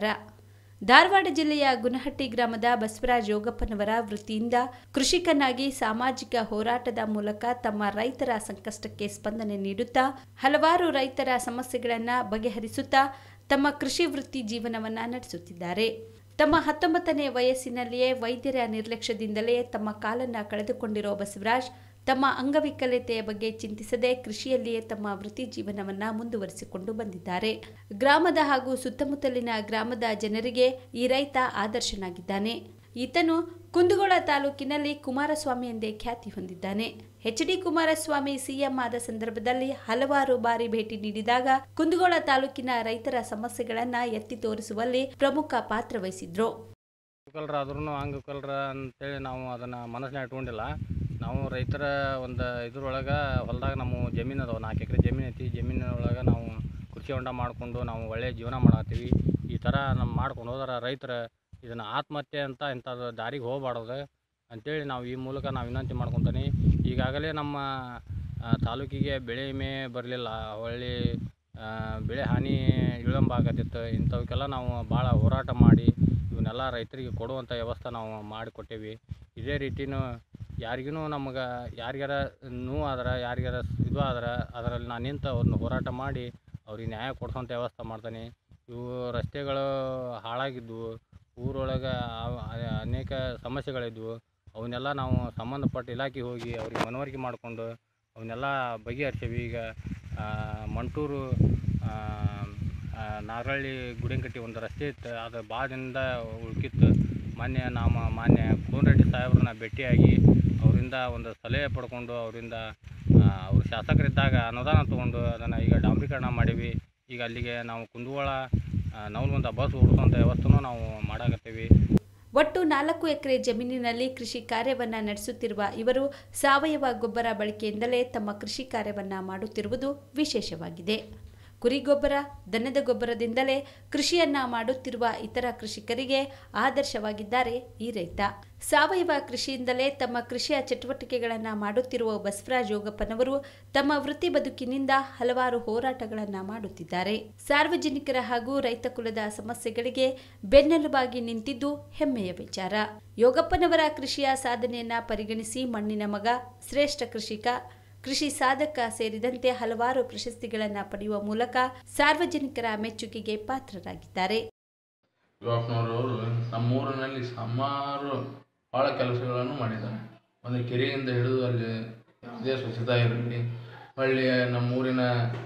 ಧಾರವಾಡ ಜಿಲ್ಲೆಯ ಗುನಹಟ್ಟಿ ಗ್ರಾಮದ ಬಸವರಾಜ್ ಯೋಗಪ್ಪನವರ ವೃತ್ತಿಯಿಂದ ಕೃಷಿಕನಾಗಿ ಸಾಮಾಜಿಕ ಹೋರಾಟದ ಮೂಲಕ ತಮ್ಮ ರೈತರ ಸಂಕಷ್ಟಕ್ಕೆ ಸ್ಪಂದನೆ ನೀಡುತ್ತಾ ಹಲವಾರು ರೈತರ ಸಮಸ್ಯೆಗಳನ್ನ ಬಗೆಹರಿಸುತ್ತಾ ತಮ್ಮ ಕೃಷಿ ವೃತ್ತಿ ಜೀವನವನ್ನ ನಡೆಸುತ್ತಿದ್ದಾರೆ ತಮ್ಮ ಹತ್ತೊಂಬತ್ತನೇ ವಯಸ್ಸಿನಲ್ಲಿಯೇ ವೈದ್ಯರ ನಿರ್ಲಕ್ಷ್ಯದಿಂದಲೇ ತಮ್ಮ ಕಾಲನ್ನ ಕಳೆದುಕೊಂಡಿರೋ ಬಸವರಾಜ್ ತಮ್ಮ ಅಂಗವಿಕಲತೆಯ ಬಗ್ಗೆ ಚಿಂತಿಸದೆ ಕೃಷಿಯಲ್ಲಿಯೇ ತಮ್ಮ ವೃತ್ತಿ ಜೀವನವನ್ನ ಮುಂದುವರಿಸಿಕೊಂಡು ಬಂದಿದ್ದಾರೆ ಗ್ರಾಮದ ಹಾಗೂ ಸುತ್ತಮುತ್ತಲಿನ ಗ್ರಾಮದ ಜನರಿಗೆ ಈ ರೈತ ಆದರ್ಶನಾಗಿದ್ದಾನೆ ಈತನು ಕುಂದಗೋಳ ತಾಲೂಕಿನಲ್ಲಿ ಕುಮಾರಸ್ವಾಮಿ ಎಂದೇ ಖ್ಯಾತಿ ಹೊಂದಿದ್ದಾನೆ ಎಚ್ ಡಿ ಕುಮಾರಸ್ವಾಮಿ ಸಿಎಂ ಆದ ಸಂದರ್ಭದಲ್ಲಿ ಹಲವಾರು ಬಾರಿ ಭೇಟಿ ನೀಡಿದಾಗ ಕುಂದಗೋಳ ತಾಲೂಕಿನ ರೈತರ ಸಮಸ್ಯೆಗಳನ್ನ ಎತ್ತಿ ತೋರಿಸುವಲ್ಲಿ ಪ್ರಮುಖ ಪಾತ್ರ ವಹಿಸಿದ್ರು ಅಂಗವಿಕಲರಾದ್ರೂ ಅಂಗವಿಕಲರ ಅಂತೇಳಿ ನಾವು ಅದನ್ನು ಮನಸ್ಸಿನಾಗ ಇಟ್ಕೊಂಡಿಲ್ಲ ನಾವು ರೈತರ ಒಂದು ಇದ್ರೊಳಗೆ ಹೊಲದಾಗ ನಮ್ಮ ಜಮೀನು ಅದಾವೆ ನಾಲ್ಕು ಎಕರೆ ಜಮೀನು ಐತಿ ಜಮೀನೊಳಗೆ ನಾವು ಕೃಷಿ ಹೊಂಡ ಮಾಡಿಕೊಂಡು ನಾವು ಒಳ್ಳೆಯ ಜೀವನ ಮಾಡತ್ತೀವಿ ಈ ಥರ ನಮ್ಮ ಮಾಡ್ಕೊಂಡು ಹೋದ್ರೆ ರೈತರ ಇದನ್ನು ಆತ್ಮಹತ್ಯೆ ಅಂತ ಇಂಥದ್ದು ದಾರಿಗೆ ಹೋಗಬಾರ್ದು ಅಂತೇಳಿ ನಾವು ಈ ಮೂಲಕ ನಾವು ವಿನಂತಿ ಮಾಡ್ಕೊತಾನೆ ಈಗಾಗಲೇ ನಮ್ಮ ಆ, ತಾಲೂಕಿಗೆ ಬೆಳೆ ವಿಮೆ ಬರಲಿಲ್ಲ ಹೊಳ್ಳಿ ಆ, ಬೆಳೆ ಹಾನಿ ವಿಳಂಬ ಆಗತ್ತಿತ್ತು ಇಂಥವಕ್ಕೆಲ್ಲ ನಾವು ಭಾಳ ಹೋರಾಟ ಮಾಡಿ ಇವನ್ನೆಲ್ಲ ರೈತರಿಗೆ ಕೊಡುವಂಥ ವ್ಯವಸ್ಥೆ ನಾವು ಮಾಡಿಕೊಟ್ಟೇವಿ ಇದೇ ರೀತಿನೂ ಯಾರಿಗೂ ನಮ್ಗೆ ಯಾರಿಗಾರ ನೋವು ಆದ್ರೆ ಯಾರಿಗಾರ ಇದು ಆದ್ರೆ ಅದರಲ್ಲಿ ನಾನು ನಿಂತು ಅವ್ರನ್ನ ಹೋರಾಟ ಮಾಡಿ ಅವ್ರಿಗೆ ನ್ಯಾಯ ಕೊಡಿಸೋಂಥ ವ್ಯವಸ್ಥೆ ಮಾಡ್ತಾನೆ ಇವು ರಸ್ತೆಗಳು ಹಾಳಾಗಿದ್ವು ಊರೊಳಗೆ ಆ- ಆ- ಅನೇಕ ಸಮಸ್ಯೆಗಳಿದ್ವು ಅವನ್ನೆಲ್ಲ ನಾವು ಸಂಬಂಧಪಟ್ಟ ಇಲಾಖೆ ಹೋಗಿ ಅವ್ರಿಗೆ ಮನವರಿಕೆ ಮಾಡಿಕೊಂಡು ಅವನ್ನೆಲ್ಲ ಬಗೆಹರಿಸೀವಿ ಈಗ ಆ, ಮಂಟೂರು ಆ, ಆ, ನಾಗರಹಳ್ಳಿ ಗುಡಿಯಂಕಟ್ಟಿ ಒಂದು ರಸ್ತೆ ಇತ್ತು ಅದು ಭಾಳ ದಿನದಿಂದ ಉಳ್ಕಿತ್ತು ಮಾನ್ಯ ನಮ್ಮ ಮಾನ್ಯ ಕೋನರೆಡ್ಡಿ ಸಾಹೇಬ್ರನ್ನ ಭೇಟಿಯಾಗಿ ಅವರಿಂದ ಒಂದು ಸಲಹೆ ಪಡ್ಕೊಂಡು ಅವರಿಂದ ಅವರು ಶಾಸಕರಿದ್ದಾಗ ಅನುದಾನ ತೊಗೊಂಡು ಅದನ್ನು ಈಗ ಡಾಂಬರೀಕರಣ ಮಾಡೀವಿ ಈಗ ಅಲ್ಲಿಗೆ ನಾವು ಕುಂದಗೋಳ ನವಲಗುಂದ ಬಸ್ ಓಡಿಸುವಂಥ ವ್ಯವಸ್ಥೆನೂ ನಾವು ಮಾಡಾಕತ್ತೀವಿ ಒಟ್ಟು ನಾಲ್ಕು ಎಕರೆ ಜಮೀನಿನಲ್ಲಿ ಕೃಷಿ ಕಾರ್ಯವನ್ನ ನಡೆಸುತ್ತಿರುವ ಇವರು ಸಾವಯವ ಗೊಬ್ಬರ ಬಳಕೆಯಿಂದಲೇ ತಮ್ಮ ಕೃಷಿ ಕಾರ್ಯವನ್ನ ಮಾಡುತ್ತಿರುವುದು ವಿಶೇಷವಾಗಿದೆ ಕುರಿ ಗೊಬ್ಬರ ದನದ ಗೊಬ್ಬರದಿಂದಲೇ ಕೃಷಿಯನ್ನ ಮಾಡುತ್ತಿರುವ ಇತರ ಕೃಷಿಕರಿಗೆ ಆದರ್ಶವಾಗಿದ್ದಾರೆ ಈ ರೈತ ಸಾವಯವ ಕೃಷಿಯಿಂದಲೇ ತಮ್ಮ ಕೃಷಿಯ ಚಟುವಟಿಕೆಗಳನ್ನು ಮಾಡುತ್ತಿರುವ ಬಸವರಾಜ್ ಯೋಗಪ್ಪನವರು ತಮ್ಮ ವೃತ್ತಿ ಬದುಕಿನಿಂದ ಹಲವಾರು ಹೋರಾಟಗಳನ್ನು ಮಾಡುತ್ತಿದ್ದಾರೆ ಸಾರ್ವಜನಿಕರ ಹಾಗೂ ರೈತ ಕುಲದ ಸಮಸ್ಯೆಗಳಿಗೆ ಬೆನ್ನೆಲುಬಾಗಿ ನಿಂತಿದ್ದು ಹೆಮ್ಮೆಯ ವಿಚಾರ ಯೋಗಪ್ಪನವರ ಕೃಷಿಯ ಸಾಧನೆಯನ್ನ ಪರಿಗಣಿಸಿ ಮಣ್ಣಿನ ಮಗ ಶ್ರೇಷ್ಠ ಕೃಷಿಕ ಕೃಷಿ ಸಾಧಕ ಸೇರಿದಂತೆ ಹಲವಾರು ಪ್ರಶಸ್ತಿಗಳನ್ನು ಪಡೆಯುವ ಮೂಲಕ ಸಾರ್ವಜನಿಕರ ಮೆಚ್ಚುಗೆಗೆ ಪಾತ್ರರಾಗಿದ್ದಾರೆ ಯುವಪ್ಪನವರು ನಮ್ಮೂರಿನಲ್ಲಿ ಸುಮಾರು ಭಾಳ ಕೆಲಸಗಳನ್ನು ಮಾಡಿದ್ದಾರೆ ಒಂದು ಕೆರೆಯಿಂದ ಹಿಡಿದು ಅಲ್ಲಿ ಯಾವುದೇ ಸ್ವಚ್ಛತಾ ಇರಲಿ ಹೊಳ್ಳಿ ನಮ್ಮೂರಿನ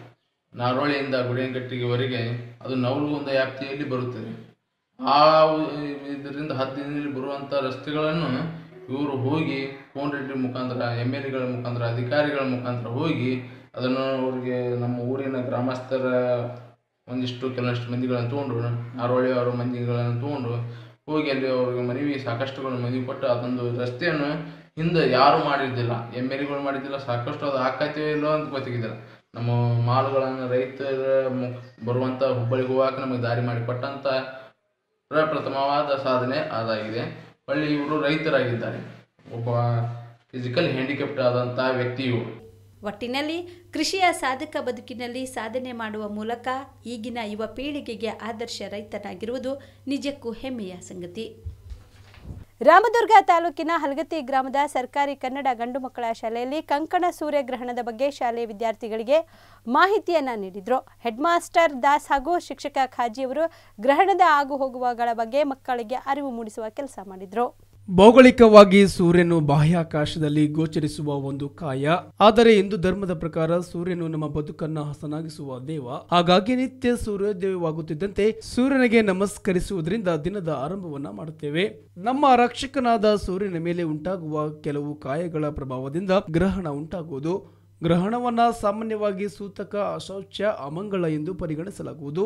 ನಾರೋಳಿಯಿಂದ ಗುಡಿಯಂಗಟ್ಟಿಗೆವರೆಗೆ ಅದು ನವಲಗುಂದ ವ್ಯಾಪ್ತಿಯಲ್ಲಿ ಬರುತ್ತದೆ ಆ ಇದರಿಂದ ಹದ್ದಿನಲ್ಲಿ ಬರುವಂಥ ರಸ್ತೆಗಳನ್ನು ಇವರು ಹೋಗಿ ಫೋನ್ ರೆಡ್ಡಿ ಮುಖಾಂತರ ಎಮ್ ಎಲ್ ಎಗಳ ಮುಖಾಂತರ ಅಧಿಕಾರಿಗಳ ಮುಖಾಂತರ ಹೋಗಿ ಅದನ್ನು ಅವ್ರಿಗೆ ನಮ್ಮ ಊರಿನ ಗ್ರಾಮಸ್ಥರ ಒಂದಿಷ್ಟು ಕೆಲವಷ್ಟು ಮಂದಿಗಳನ್ನು ತೊಗೊಂಡು ನಾರೋಳಿ ಅವರ ಮಂದಿಗಳನ್ನು ತೊಗೊಂಡು ಹೋಗಿ ಅಲ್ಲಿ ಅವ್ರಿಗೆ ಮನವಿ ಸಾಕಷ್ಟುಗಳು ಮನವಿ ಕೊಟ್ಟು ಅದೊಂದು ರಸ್ತೆಯನ್ನು ಹಿಂದೆ ಯಾರೂ ಮಾಡಿದ್ದಿಲ್ಲ ಎಮ್ ಎಲ್ ಎಗಳು ಮಾಡಿದ್ದಿಲ್ಲ ಸಾಕಷ್ಟು ಅದು ಆಕೈತೋ ಇಲ್ಲೋ ಅಂತ ಗೊತ್ತಾಗಿದ್ದಿಲ್ಲ ನಮ್ಮ ಮಾಲುಗಳನ್ನು ರೈತರ ಮು- ಬರುವಂಥ ಹುಬ್ಬಳ್ಳಿಗೆ ಹೋಗಾಕ ನಮಗೆ ದಾರಿ ಮಾಡಿಕೊಟ್ಟಂಥ ಪ್ರಪ್ರಥಮವಾದ ಸಾಧನೆ ಅದಾಗಿದೆ ಹೊಳ್ಳಿ ಇವರು ರೈತರಾಗಿದ್ದಾರೆ ಒಬ್ಬ ಫಿಸಿಕಲ್ ಹ್ಯಾಂಡಿಕ್ಯಾಪ್ಟ್ ಆದಂಥ ವ್ಯಕ್ತಿ ಇವರು ಒಟ್ಟಿನಲ್ಲಿ ಕೃಷಿಯ ಸಾಧಕ ಬದುಕಿನಲ್ಲಿ ಸಾಧನೆ ಮಾಡುವ ಮೂಲಕ ಈಗಿನ ಯುವ ಪೀಳಿಗೆಗೆ ಆದರ್ಶ ರೈತನಾಗಿರುವುದು ನಿಜಕ್ಕೂ ಹೆಮ್ಮೆಯ ಸಂಗತಿ ರಾಮದುರ್ಗ ತಾಲೂಕಿನ ಹಲಗತ್ತಿ ಗ್ರಾಮದ ಸರ್ಕಾರಿ ಕನ್ನಡ ಗಂಡು ಮಕ್ಕಳ ಶಾಲೆಯಲ್ಲಿ ಕಂಕಣ ಸೂರ್ಯಗ್ರಹಣದ ಬಗ್ಗೆ ಶಾಲೆ ವಿದ್ಯಾರ್ಥಿಗಳಿಗೆ ಮಾಹಿತಿಯನ್ನ ನೀಡಿದ್ರು ಹೆಡ್ ಮಾಸ್ಟರ್ ದಾಸ್ ಹಾಗೂ ಶಿಕ್ಷಕ ಖಾಜಿಯವರು ಗ್ರಹಣದ ಆಗು ಹೋಗುವಗಳ ಬಗ್ಗೆ ಮಕ್ಕಳಿಗೆ ಅರಿವು ಮೂಡಿಸುವ ಕೆಲಸ ಮಾಡಿದ್ರು ಭೌಗೋಳಿಕವಾಗಿ ಸೂರ್ಯನು ಬಾಹ್ಯಾಕಾಶದಲ್ಲಿ ಗೋಚರಿಸುವ ಒಂದು ಕಾಯ ಆದರೆ ಹಿಂದೂ ಧರ್ಮದ ಪ್ರಕಾರ ಸೂರ್ಯನು ನಮ್ಮ ಬದುಕನ್ನ ಹಸನಾಗಿಸುವ ದೇವ ಹಾಗಾಗಿ ನಿತ್ಯ ಸೂರ್ಯೋದಯವಾಗುತ್ತಿದ್ದಂತೆ ಸೂರ್ಯನಿಗೆ ನಮಸ್ಕರಿಸುವುದರಿಂದ ದಿನದ ಆರಂಭವನ್ನ ಮಾಡುತ್ತೇವೆ ನಮ್ಮ ರಕ್ಷಕನಾದ ಸೂರ್ಯನ ಮೇಲೆ ಉಂಟಾಗುವ ಕೆಲವು ಕಾಯಗಳ ಪ್ರಭಾವದಿಂದ ಗ್ರಹಣ ಉಂಟಾಗುವುದು ಗ್ರಹಣವನ್ನ ಸಾಮಾನ್ಯವಾಗಿ ಸೂತಕ ಅಶೌಚ ಅಮಂಗಳ ಎಂದು ಪರಿಗಣಿಸಲಾಗುವುದು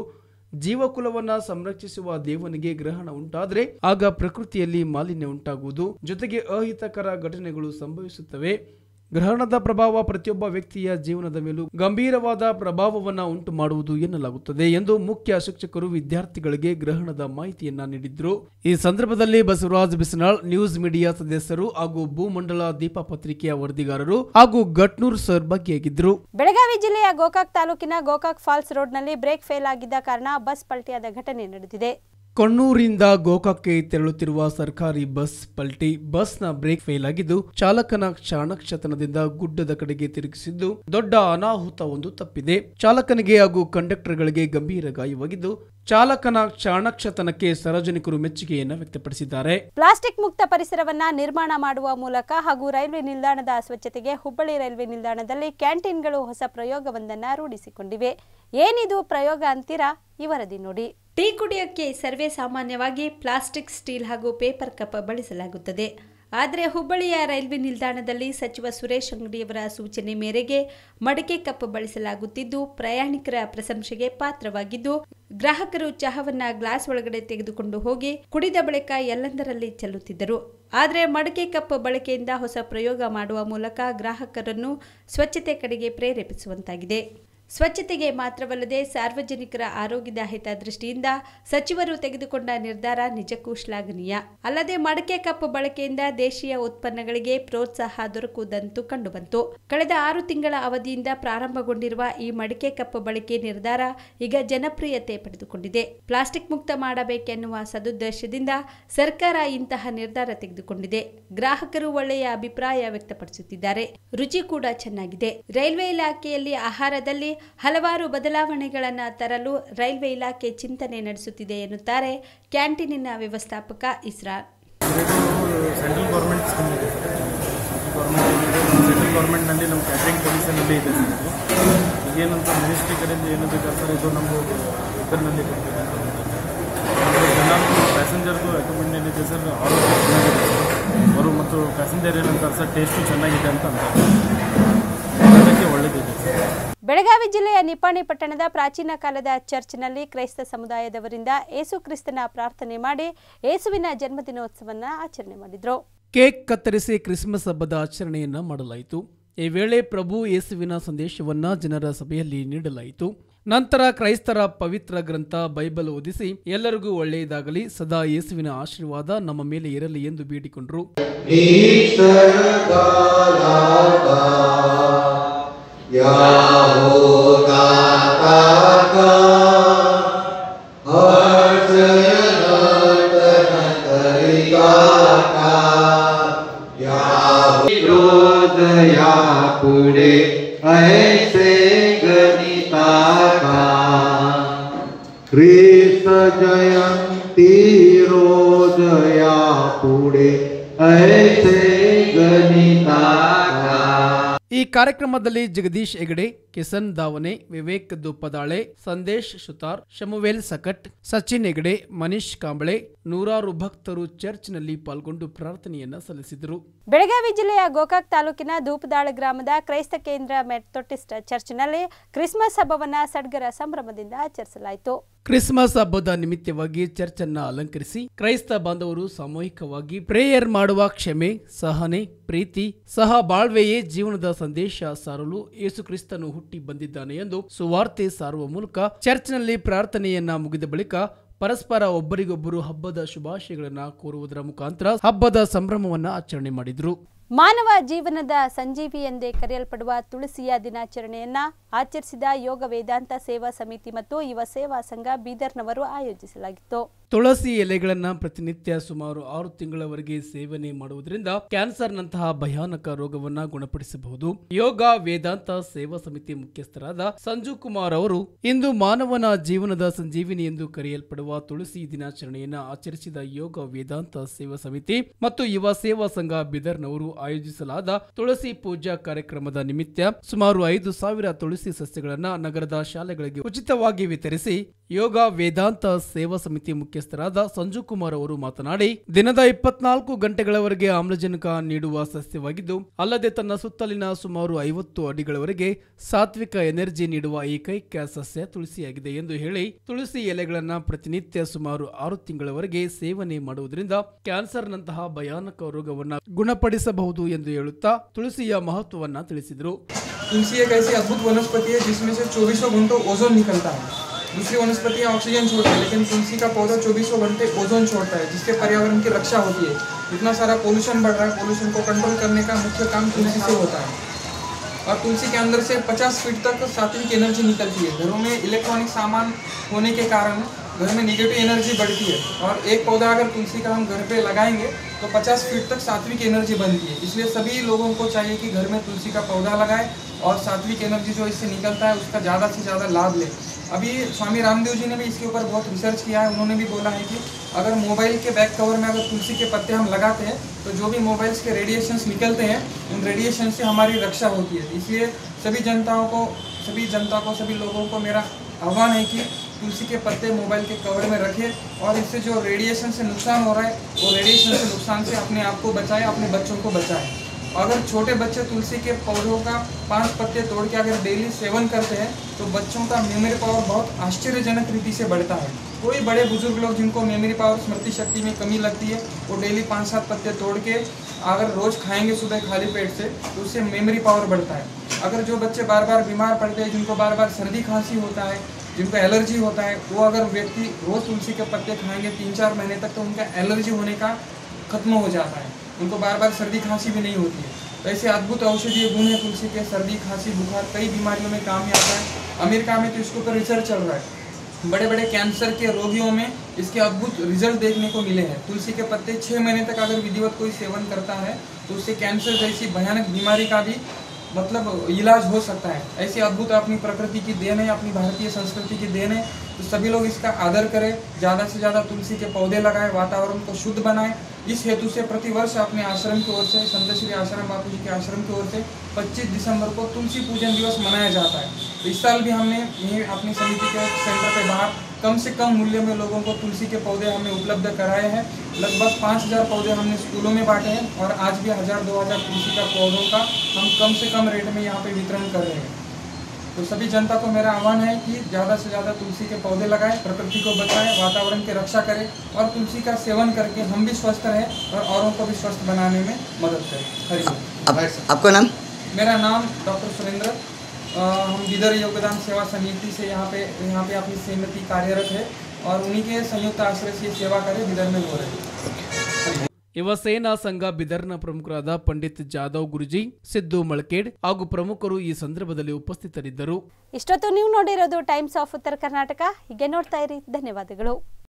ಜೀವಕುಲವನ್ನ ಸಂರಕ್ಷಿಸುವ ದೇವನಿಗೆ ಗ್ರಹಣ ಉಂಟಾದ್ರೆ ಆಗ ಪ್ರಕೃತಿಯಲ್ಲಿ ಮಾಲಿನ್ಯ ಉಂಟಾಗುವುದು ಜೊತೆಗೆ ಅಹಿತಕರ ಘಟನೆಗಳು ಸಂಭವಿಸುತ್ತವೆ ಗ್ರಹಣದ ಪ್ರಭಾವ ಪ್ರತಿಯೊಬ್ಬ ವ್ಯಕ್ತಿಯ ಜೀವನದ ಮೇಲೂ ಗಂಭೀರವಾದ ಪ್ರಭಾವವನ್ನ ಉಂಟು ಮಾಡುವುದು ಎನ್ನಲಾಗುತ್ತದೆ ಎಂದು ಮುಖ್ಯ ಶಿಕ್ಷಕರು ವಿದ್ಯಾರ್ಥಿಗಳಿಗೆ ಗ್ರಹಣದ ಮಾಹಿತಿಯನ್ನ ನೀಡಿದ್ರು ಈ ಸಂದರ್ಭದಲ್ಲಿ ಬಸವರಾಜ್ ಬಿಸನಾಳ್ ನ್ಯೂಸ್ ಮೀಡಿಯಾ ಸದಸ್ಯರು ಹಾಗೂ ಭೂಮಂಡಲ ದೀಪ ಪತ್ರಿಕೆಯ ವರದಿಗಾರರು ಹಾಗೂ ಗಟ್ನೂರ್ ಸರ್ ಭಾಗಿಯಾಗಿದ್ರು ಬೆಳಗಾವಿ ಜಿಲ್ಲೆಯ ಗೋಕಾಕ್ ತಾಲೂಕಿನ ಗೋಕಾಕ್ ಫಾಲ್ಸ್ ರೋಡ್ನಲ್ಲಿ ಬ್ರೇಕ್ ಫೇಲ್ ಆಗಿದ್ದ ಕಾರಣ ಬಸ್ ಪಲ್ಟಿಯಾದ ಘಟನೆ ನಡೆದಿದೆ ಕೊಣ್ಣೂರಿಂದ ಗೋಕಾಕ್ಗೆ ತೆರಳುತ್ತಿರುವ ಸರ್ಕಾರಿ ಬಸ್ ಪಲ್ಟಿ ಬಸ್ನ ಬ್ರೇಕ್ ಫೇಲ್ ಆಗಿದ್ದು ಚಾಲಕನ ಚಾಣಕ್ಷತನದಿಂದ ಗುಡ್ಡದ ಕಡೆಗೆ ತಿರುಗಿಸಿದ್ದು ದೊಡ್ಡ ಅನಾಹುತವೊಂದು ತಪ್ಪಿದೆ ಚಾಲಕನಿಗೆ ಹಾಗೂ ಕಂಡಕ್ಟರ್ಗಳಿಗೆ ಗಂಭೀರ ಗಾಯವಾಗಿದ್ದು ಚಾಲಕನ ಚಾಣಕ್ಷತನಕ್ಕೆ ಸಾರ್ವಜನಿಕರು ಮೆಚ್ಚುಗೆಯನ್ನ ವ್ಯಕ್ತಪಡಿಸಿದ್ದಾರೆ ಪ್ಲಾಸ್ಟಿಕ್ ಮುಕ್ತ ಪರಿಸರವನ್ನ ನಿರ್ಮಾಣ ಮಾಡುವ ಮೂಲಕ ಹಾಗೂ ರೈಲ್ವೆ ನಿಲ್ದಾಣದ ಸ್ವಚ್ಛತೆಗೆ ಹುಬ್ಬಳ್ಳಿ ರೈಲ್ವೆ ನಿಲ್ದಾಣದಲ್ಲಿ ಕ್ಯಾಂಟೀನ್ಗಳು ಹೊಸ ಪ್ರಯೋಗವೊಂದನ್ನ ರೂಢಿಸಿಕೊಂಡಿವೆ ಏನಿದು ಪ್ರಯೋಗ ಅಂತೀರಾ ಈ ವರದಿ ನೋಡಿ ಟೀ ಕುಡಿಯೋಕ್ಕೆ ಸರ್ವೇ ಸಾಮಾನ್ಯವಾಗಿ ಪ್ಲಾಸ್ಟಿಕ್ ಸ್ಟೀಲ್ ಹಾಗೂ ಪೇಪರ್ ಕಪ್ ಬಳಸಲಾಗುತ್ತದೆ ಆದರೆ ಹುಬ್ಬಳ್ಳಿಯ ರೈಲ್ವೆ ನಿಲ್ದಾಣದಲ್ಲಿ ಸಚಿವ ಸುರೇಶ್ ಅಂಗಡಿಯವರ ಸೂಚನೆ ಮೇರೆಗೆ ಮಡಿಕೆ ಕಪ್ ಬಳಸಲಾಗುತ್ತಿದ್ದು ಪ್ರಯಾಣಿಕರ ಪ್ರಶಂಸೆಗೆ ಪಾತ್ರವಾಗಿದ್ದು ಗ್ರಾಹಕರು ಚಹಾವನ್ನ ಗ್ಲಾಸ್ ಒಳಗಡೆ ತೆಗೆದುಕೊಂಡು ಹೋಗಿ ಕುಡಿದ ಬಳಿಕ ಎಲ್ಲಂದರಲ್ಲಿ ಚೆಲ್ಲುತ್ತಿದ್ದರು ಆದರೆ ಮಡಿಕೆ ಕಪ್ ಬಳಕೆಯಿಂದ ಹೊಸ ಪ್ರಯೋಗ ಮಾಡುವ ಮೂಲಕ ಗ್ರಾಹಕರನ್ನು ಸ್ವಚ್ಛತೆ ಕಡೆಗೆ ಪ್ರೇರೇಪಿಸುವಂತಾಗಿದೆ ಸ್ವಚ್ಛತೆಗೆ ಮಾತ್ರವಲ್ಲದೆ ಸಾರ್ವಜನಿಕರ ಆರೋಗ್ಯದ ಹಿತದೃಷ್ಟಿಯಿಂದ ಸಚಿವರು ತೆಗೆದುಕೊಂಡ ನಿರ್ಧಾರ ನಿಜಕ್ಕೂ ಶ್ಲಾಘನೀಯ ಅಲ್ಲದೆ ಮಡಕೆ ಕಪ್ ಬಳಕೆಯಿಂದ ದೇಶೀಯ ಉತ್ಪನ್ನಗಳಿಗೆ ಪ್ರೋತ್ಸಾಹ ದೊರಕುವುದಂತೂ ಕಂಡುಬಂತು ಕಳೆದ ಆರು ತಿಂಗಳ ಅವಧಿಯಿಂದ ಪ್ರಾರಂಭಗೊಂಡಿರುವ ಈ ಮಡಿಕೆ ಕಪ್ ಬಳಕೆ ನಿರ್ಧಾರ ಈಗ ಜನಪ್ರಿಯತೆ ಪಡೆದುಕೊಂಡಿದೆ ಪ್ಲಾಸ್ಟಿಕ್ ಮುಕ್ತ ಮಾಡಬೇಕೆನ್ನುವ ಸದುದ್ದೇಶದಿಂದ ಸರ್ಕಾರ ಇಂತಹ ನಿರ್ಧಾರ ತೆಗೆದುಕೊಂಡಿದೆ ಗ್ರಾಹಕರು ಒಳ್ಳೆಯ ಅಭಿಪ್ರಾಯ ವ್ಯಕ್ತಪಡಿಸುತ್ತಿದ್ದಾರೆ ರುಚಿ ಕೂಡ ಚೆನ್ನಾಗಿದೆ ರೈಲ್ವೆ ಇಲಾಖೆಯಲ್ಲಿ ಆಹಾರದಲ್ಲಿ ಹಲವಾರು ಬದಲಾವಣೆಗಳನ್ನು ತರಲು ರೈಲ್ವೆ ಇಲಾಖೆ ಚಿಂತನೆ ನಡೆಸುತ್ತಿದೆ ಎನ್ನುತ್ತಾರೆ ಕ್ಯಾಂಟೀನಿನ ವ್ಯವಸ್ಥಾಪಕ ಇಸ್ರಾರ್ ಸೆಂಟ್ರಲ್ ಗೌರ್ಮೆಂಟ್ ಸ್ಕೀಮ್ ಇದೆ ಗೌರ್ಮೆಂಟ್ ಸೆಂಟ್ರಲ್ ಗೌರ್ಮೆಂಟ್ನಲ್ಲಿ ನಮ್ಮ ಕ್ಯಾಟ್ರಿಂಗ್ ಪೊಲ್ಯೂಷನಲ್ಲಿ ಇದೆ ಸರ್ ಇದು ಈಗೇನಂತ ಮಿನಿಸ್ಟ್ರಿ ಕಡೆಯಿಂದ ಏನು ಬೇಕಾದ್ರೆ ಸರ್ ಇದು ನಮ್ಮ ಇದರಲ್ಲಿ ಬರ್ತಿದೆ ಅಂತ ಅಂದರೆ ಜನ ಪ್ಯಾಸೆಂಜರ್ಗೂ ರೆಕಮೆಂಡ್ ಏನಿದೆ ಸರ್ ಆರೋಗ್ಯ ಚೆನ್ನಾಗಿದೆ ಸರ್ ಅವರು ಮತ್ತು ಪ್ಯಾಸೆಂಜರ್ ಏನಂತಾರೆ ಸರ್ ಟೇಸ್ಟು ಚೆನ್ನಾಗಿದೆ ಅಂತ ಅಂತಾರೆ ಅದಕ್ಕೆ ಒಳ್ಳೆಯದಿದೆ ಸರ್ ಬೆಳಗಾವಿ ಜಿಲ್ಲೆಯ ನಿಪ್ಪಾಣಿ ಪಟ್ಟಣದ ಪ್ರಾಚೀನ ಕಾಲದ ಚರ್ಚ್ನಲ್ಲಿ ಕ್ರೈಸ್ತ ಸಮುದಾಯದವರಿಂದ ಏಸು ಕ್ರಿಸ್ತನ ಪ್ರಾರ್ಥನೆ ಮಾಡಿ ಏಸುವಿನ ಜನ್ಮದಿನೋತ್ಸವನ ಆಚರಣೆ ಮಾಡಿದ್ರು ಕೇಕ್ ಕತ್ತರಿಸಿ ಕ್ರಿಸ್ಮಸ್ ಹಬ್ಬದ ಆಚರಣೆಯನ್ನ ಮಾಡಲಾಯಿತು ಈ ವೇಳೆ ಪ್ರಭು ಯೇಸುವಿನ ಸಂದೇಶವನ್ನ ಜನರ ಸಭೆಯಲ್ಲಿ ನೀಡಲಾಯಿತು ನಂತರ ಕ್ರೈಸ್ತರ ಪವಿತ್ರ ಗ್ರಂಥ ಬೈಬಲ್ ಓದಿಸಿ ಎಲ್ಲರಿಗೂ ಒಳ್ಳೆಯದಾಗಲಿ ಸದಾ ಯೇಸುವಿನ ಆಶೀರ್ವಾದ ನಮ್ಮ ಮೇಲೆ ಇರಲಿ ಎಂದು ಬೇಡಿಕೊಂಡರು रोदया पुढे ऐसे गणिताका ख्रिस्त जयंती रोदया पुढे ऐसे गणिताका ಈ ಕಾರ್ಯಕ್ರಮದಲ್ಲಿ ಜಗದೀಶ್ ಹೆಗಡೆ ಕಿಸನ್ ದಾವನೆ ವಿವೇಕ್ ದುಪ್ಪದಾಳೆ ಸಂದೇಶ್ ಸುತಾರ್ ಶಮುವೇಲ್ ಸಕಟ್ ಸಚಿನ್ ಹೆಗಡೆ ಮನೀಶ್ ಕಾಂಬಳೆ ನೂರಾರು ಭಕ್ತರು ಚರ್ಚ್ನಲ್ಲಿ ಪಾಲ್ಗೊಂಡು ಪ್ರಾರ್ಥನೆಯನ್ನ ಸಲ್ಲಿಸಿದರು ಬೆಳಗಾವಿ ಜಿಲ್ಲೆಯ ಗೋಕಾಕ್ ತಾಲೂಕಿನ ಧೂಪದಾಳ ಗ್ರಾಮದ ಕ್ರೈಸ್ತ ಕೇಂದ್ರ ಮೆಥೋಟಿಸ್ಟ್ ಚರ್ಚ್ನಲ್ಲಿ ಕ್ರಿಸ್ಮಸ್ ಹಬ್ಬವನ್ನ ಸಡ್ಗರ ಸಂಭ್ರಮದಿಂದ ಆಚರಿಸಲಾಯಿತು ಕ್ರಿಸ್ಮಸ್ ಹಬ್ಬದ ನಿಮಿತ್ತವಾಗಿ ಚರ್ಚ್ ಅನ್ನ ಅಲಂಕರಿಸಿ ಕ್ರೈಸ್ತ ಬಾಂಧವರು ಸಾಮೂಹಿಕವಾಗಿ ಪ್ರೇಯರ್ ಮಾಡುವ ಕ್ಷಮೆ ಸಹನೆ ಪ್ರೀತಿ ಸಹ ಬಾಳ್ವೆಯೇ ಜೀವನದ ಸಂದೇಶ ಸಾರಲು ಯೇಸು ಕ್ರಿಸ್ತನು ಹುಟ್ಟಿ ಬಂದಿದ್ದಾನೆ ಎಂದು ಸುವಾರ್ತೆ ಸಾರುವ ಮೂಲಕ ಚರ್ಚ್ನಲ್ಲಿ ಪ್ರಾರ್ಥನೆಯನ್ನ ಮುಗಿದ ಬಳಿಕ ಪರಸ್ಪರ ಒಬ್ಬರಿಗೊಬ್ಬರು ಹಬ್ಬದ ಶುಭಾಶಯಗಳನ್ನ ಕೋರುವುದರ ಮುಖಾಂತರ ಹಬ್ಬದ ಸಂಭ್ರಮವನ್ನ ಆಚರಣೆ ಮಾಡಿದ್ರು ಮಾನವ ಜೀವನದ ಸಂಜೀವಿ ಎಂದೇ ಕರೆಯಲ್ಪಡುವ ತುಳಸಿಯ ದಿನಾಚರಣೆಯನ್ನ ಆಚರಿಸಿದ ಯೋಗ ವೇದಾಂತ ಸೇವಾ ಸಮಿತಿ ಮತ್ತು ಯುವ ಸೇವಾ ಸಂಘ ಬೀದರ್ನವರು ಆಯೋಜಿಸಲಾಗಿತ್ತು ತುಳಸಿ ಎಲೆಗಳನ್ನ ಪ್ರತಿನಿತ್ಯ ಸುಮಾರು ಆರು ತಿಂಗಳವರೆಗೆ ಸೇವನೆ ಮಾಡುವುದರಿಂದ ಕ್ಯಾನ್ಸರ್ನಂತಹ ಭಯಾನಕ ರೋಗವನ್ನ ಗುಣಪಡಿಸಬಹುದು ಯೋಗ ವೇದಾಂತ ಸೇವಾ ಸಮಿತಿ ಮುಖ್ಯಸ್ಥರಾದ ಸಂಜು ಕುಮಾರ್ ಅವರು ಇಂದು ಮಾನವನ ಜೀವನದ ಸಂಜೀವಿನಿ ಎಂದು ಕರೆಯಲ್ಪಡುವ ತುಳಸಿ ದಿನಾಚರಣೆಯನ್ನ ಆಚರಿಸಿದ ಯೋಗ ವೇದಾಂತ ಸೇವಾ ಸಮಿತಿ ಮತ್ತು ಯುವ ಸೇವಾ ಸಂಘ ಬಿದರ್ನವರು ಆಯೋಜಿಸಲಾದ ತುಳಸಿ ಪೂಜಾ ಕಾರ್ಯಕ್ರಮದ ನಿಮಿತ್ತ ಸುಮಾರು ಐದು ಸಾವಿರ ತುಳಸಿ ಸಸ್ಯಗಳನ್ನ ನಗರದ ಶಾಲೆಗಳಿಗೆ ಉಚಿತವಾಗಿ ವಿತರಿಸಿ ಯೋಗ ವೇದಾಂತ ಸೇವಾ ಸಮಿತಿ ಮುಖ್ಯಸ್ಥ ಮುಖ್ಯಸ್ಥರಾದ ಸಂಜು ಕುಮಾರ್ ಅವರು ಮಾತನಾಡಿ ದಿನದ ಇಪ್ಪತ್ನಾಲ್ಕು ಗಂಟೆಗಳವರೆಗೆ ಆಮ್ಲಜನಕ ನೀಡುವ ಸಸ್ಯವಾಗಿದ್ದು ಅಲ್ಲದೆ ತನ್ನ ಸುತ್ತಲಿನ ಸುಮಾರು ಐವತ್ತು ಅಡಿಗಳವರೆಗೆ ಸಾತ್ವಿಕ ಎನರ್ಜಿ ನೀಡುವ ಏಕೈಕ ಸಸ್ಯ ತುಳಸಿಯಾಗಿದೆ ಎಂದು ಹೇಳಿ ತುಳಸಿ ಎಲೆಗಳನ್ನ ಪ್ರತಿನಿತ್ಯ ಸುಮಾರು ಆರು ತಿಂಗಳವರೆಗೆ ಸೇವನೆ ಮಾಡುವುದರಿಂದ ಕ್ಯಾನ್ಸರ್ನಂತಹ ಭಯಾನಕ ರೋಗವನ್ನ ಗುಣಪಡಿಸಬಹುದು ಎಂದು ಹೇಳುತ್ತಾ ತುಳಸಿಯ ಮಹತ್ವವನ್ನ ತಿಳಿಸಿದರು तुलसी एक ऐसी अद्भुत वनस्पति है जिसमें से चौबीसों घंटों ओजोन निकलता है दूसरी वनस्पतियाँ ऑक्सीजन छोड़ती है लेकिन तुलसी का पौधा चौबीसों घंटे ओजोन छोड़ता है जिससे पर्यावरण की रक्षा होती है इतना सारा पोल्यूशन बढ़ रहा है पोल्यूशन को कंट्रोल करने का मुख्य काम तुलसी से होता है और तुलसी के अंदर से 50 फीट तक सात्विक एनर्जी निकलती है घरों में इलेक्ट्रॉनिक सामान होने के कारण घर में निगेटिव एनर्जी बढ़ती है और एक पौधा अगर तुलसी का हम घर पे लगाएंगे तो 50 फीट तक सात्विक एनर्जी बनती है इसलिए सभी लोगों को चाहिए कि घर में तुलसी का पौधा लगाए और सात्विक एनर्जी जो इससे निकलता है उसका ज़्यादा से ज़्यादा लाभ ले अभी स्वामी रामदेव जी ने भी इसके ऊपर बहुत रिसर्च किया है उन्होंने भी बोला है कि अगर मोबाइल के बैक कवर में अगर तुलसी के पत्ते हम लगाते हैं तो जो भी मोबाइल्स के रेडिएशंस निकलते हैं उन रेडिएशन से हमारी रक्षा होती है इसलिए सभी जनताओं को सभी जनता को सभी लोगों को मेरा आह्वान है कि तुलसी के पत्ते मोबाइल के कवर में रखें और इससे जो रेडिएशन से नुकसान हो रहा है वो रेडिएशन से नुकसान से अपने आप को बचाएं अपने बच्चों को बचाएं अगर छोटे बच्चे तुलसी के पौधों का पांच पत्ते तोड़ के अगर डेली सेवन करते हैं तो बच्चों का मेमोरी पावर बहुत आश्चर्यजनक रीति से बढ़ता है कोई बड़े बुजुर्ग लोग जिनको मेमोरी पावर स्मृति शक्ति में कमी लगती है वो डेली पाँच सात पत्ते तोड़ के अगर रोज़ खाएंगे सुबह खाली पेट से तो उससे मेमोरी पावर बढ़ता है अगर जो बच्चे बार बार बीमार पड़ते हैं जिनको बार बार सर्दी खांसी होता है जिनको एलर्जी होता है वो अगर व्यक्ति रोज़ तुलसी के पत्ते खाएंगे तीन चार महीने तक तो उनका एलर्जी होने का खत्म हो जाता है उनको बार बार सर्दी खांसी भी नहीं होती है तो ऐसे अद्भुत औषधीय गुण है तुलसी के सर्दी खांसी बुखार कई बीमारियों में काम में आता है अमेरिका में तो इसके ऊपर रिसर्च चल रहा है बड़े बड़े कैंसर के रोगियों में इसके अद्भुत रिजल्ट देखने को मिले हैं तुलसी के पत्ते छः महीने तक अगर विधिवत कोई सेवन करता है तो उससे कैंसर जैसी भयानक बीमारी का भी मतलब इलाज हो सकता है ऐसी अद्भुत अपनी प्रकृति की देन है अपनी भारतीय संस्कृति की देन है तो सभी लोग इसका आदर करें ज़्यादा से ज़्यादा तुलसी के पौधे लगाएं वातावरण को शुद्ध बनाएं इस हेतु से प्रतिवर्ष अपने आश्रम की ओर से संत श्री आश्रम बापू जी के आश्रम की ओर से 25 दिसंबर को तुलसी पूजन दिवस मनाया जाता है तो इस साल भी हमने यही अपनी समिति के सेंटर पे बाहर कम से कम मूल्य में लोगों को तुलसी के पौधे हमने उपलब्ध कराए हैं लगभग पाँच हज़ार पौधे हमने स्कूलों में बांटे हैं और आज भी हज़ार दो हज़ार तुलसी का पौधों का हम कम से कम रेट में यहाँ पे वितरण कर रहे हैं तो सभी जनता को मेरा आह्वान है कि ज़्यादा से ज़्यादा तुलसी के पौधे लगाएं प्रकृति को बचाएं वातावरण की रक्षा करें और तुलसी का सेवन करके हम भी स्वस्थ रहें और औरों को भी स्वस्थ बनाने में मदद करें हरिओम आपका नाम मेरा नाम डॉक्टर सुरेंद्र अ, हम बिदर योगदान सेवा समिति से यहाँ पे यहाँ पे अपनी समिति कार्यरत है और उन्हीं के संयुक्त आश्रय से ये सेवा कार्य बिदर में हो रही है ಯುವ ಸೇನಾ ಸಂಘ ಬಿದರ್ನ ಪ್ರಮುಖರಾದ ಪಂಡಿತ್ ಜಾಧವ್ ಗುರುಜಿ ಸಿದ್ದು ಮಳಕೇಡ್ ಹಾಗೂ ಪ್ರಮುಖರು ಈ ಸಂದರ್ಭದಲ್ಲಿ ಉಪಸ್ಥಿತರಿದ್ದರು ಇಷ್ಟೊತ್ತು ನೀವು ನೋಡಿರೋದು ಟೈಮ್ಸ್ ಆಫ್ ಉತ್ತರ ಕರ್ನಾಟಕ ಹೀಗೆ ನೋಡ್ತಾ ಇರಿ ಧನ್ಯವಾದಗಳು